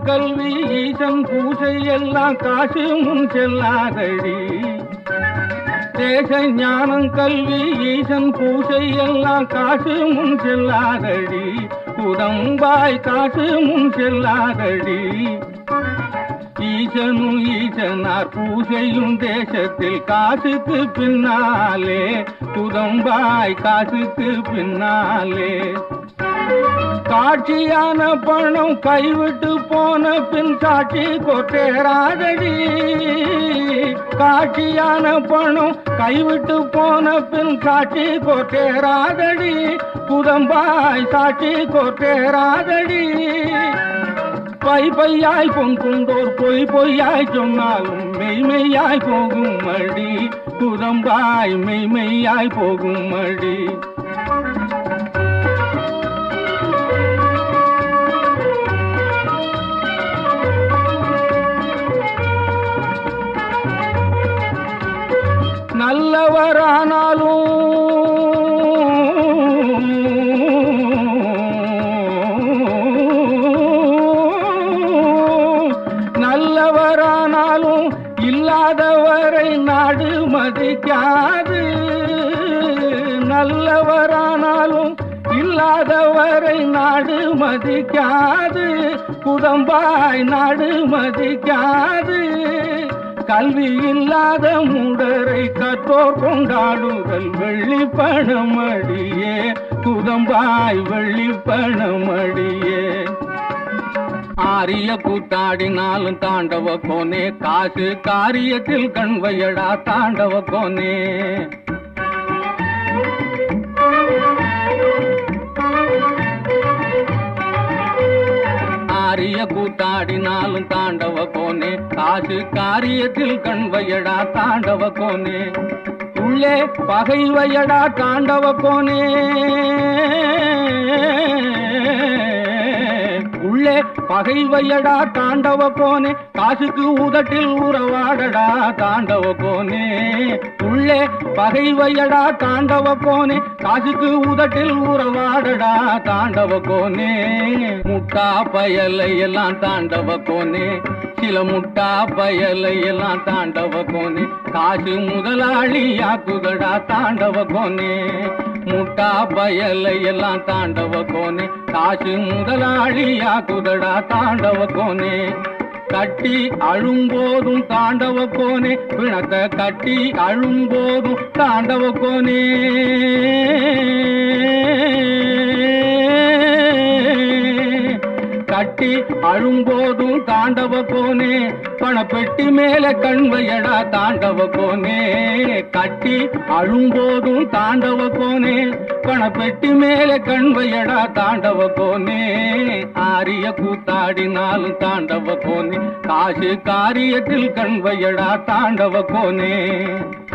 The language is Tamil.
கல்வி ஈசன் பூசை எல்லாம் காசு முன் செல்லாதடி தேச ஞானம் கல்வி ஈசன் பூசை எல்லாம் காசு முன் செல்லாதடி குதம்பாய் காசு முன் செல்லாதடி ஈசனும் ஈசனார் பூசையும் தேசத்தில் காசுக்கு பின்னாலே குதம்பாய் காசுக்கு பின்னாலே காட்சியான பணம் கைவிட்டு போன பின் சாட்சி கொட்டேராதடி காட்சியான பணம் கைவிட்டு போன பின் சாட்சி கொட்டேராதடி குதம்பாய் சாட்சி கொட்டேராதடி பை பையாய் பொங்குண்டோர் பொய் பொய்யாய் சொன்னாலும் மெய்மெய்யாய் போகும் மடி குதம்பாய் மெய்மெய்யாய் போகும் மடி நல்லவரானாலும் நல்லவரானாலும் இல்லாதவரை நாடு மதிக்காது நல்லவரானாலும் இல்லாதவரை நாடு மதிக்காது குதம்பாய் நாடு மதிக்காது கல்வி இல்லாத மூடரை கற்றோர் கொண்டாடுதல் வெள்ளி பணமடியே குதம்பாய் வெள்ளி பணமடியே ஆரிய கூத்தாடினாலும் தாண்டவ கோனே காசு காரியத்தில் கண்வையடா தாண்டவ கோனே ஆரிய கூத்தாடினாலும் தாண்டவ கோனே காசு காரியத்தில் கண்வையடா தாண்டவ கோனே உள்ளே பகை வையடா தாண்டவ கோனே உள்ளே பகை வையடா தாண்டவ கோனே காசுக்கு உதட்டில் உறவாடடா தாண்டவ கோனே உள்ளே பகை வையடா தாண்டவ கோனே காசுக்கு உதட்டில் உறவாடடா தாண்டவ கோனே முட்டா பயலை எல்லாம் தாண்டவ கோனே சில முட்டா பயலை எல்லாம் தாண்டவ கோனே காசு முதலாளியாக்குதடா தாண்டவ கோனே முட்டா பயலை எல்லாம் தாண்டவ கோனே காசு முதலாளியாக்குதடா தாண்டவ கோனே கட்டி அழும்போதும் தாண்டவ கோனே பிணத்தை கட்டி அழும்போதும் தாண்டவ கோனே கட்டி அழும்போதும் தாண்டவ கோனே பணப்பெட்டி மேல கண்வையடா தாண்டவ கோனே கட்டி அழும்போதும் தாண்டவ கோனே பணப்பெட்டி மேல கண்வையடா தாண்டவ கோனே ஆரிய கூத்தாடினாலும் தாண்டவ கோனே காசு காரியத்தில் கண்வையடா தாண்டவ கோனே